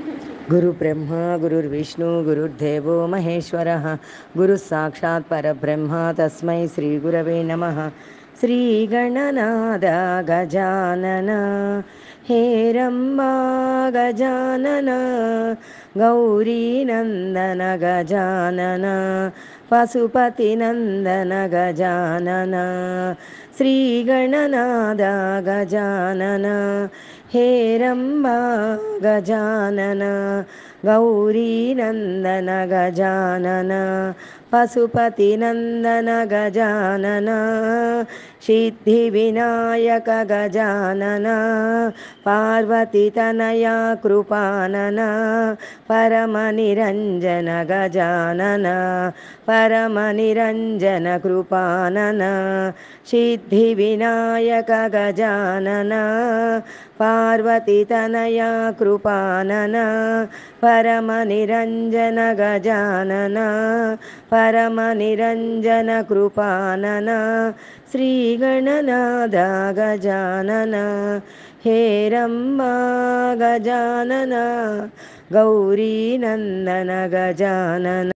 गुरुब्रह्मा गुरुर्विष्णु गुरुर्देवो महेश्वरः गुरुः साक्षात् परब्रह्म तस्मै श्रीगुरवे नमः श्रीगणनाद गजानन हेरम्बा गजानन गौरीनन्दन गजानन पशुपतिनन्दन गजानन श्रीगणनाद गजानन हेरम्बा गजानन गौरीनन्दन गजानन पशुपतिनन्दन गजानन सिद्धिविनायक गजानन पार्वतीतनया कृपानन परमनिरञ्जन गजानन परमनिरञ्जन कृपानन सिद्धिविनायक गजानन पार्वतीतनया कृपानन परमनिरञ्जन गजानन परमनिरञ्जन कृपानन श्रीगणनाद गजानन हेरम्बा गजानन गौरीनन्दन गजानन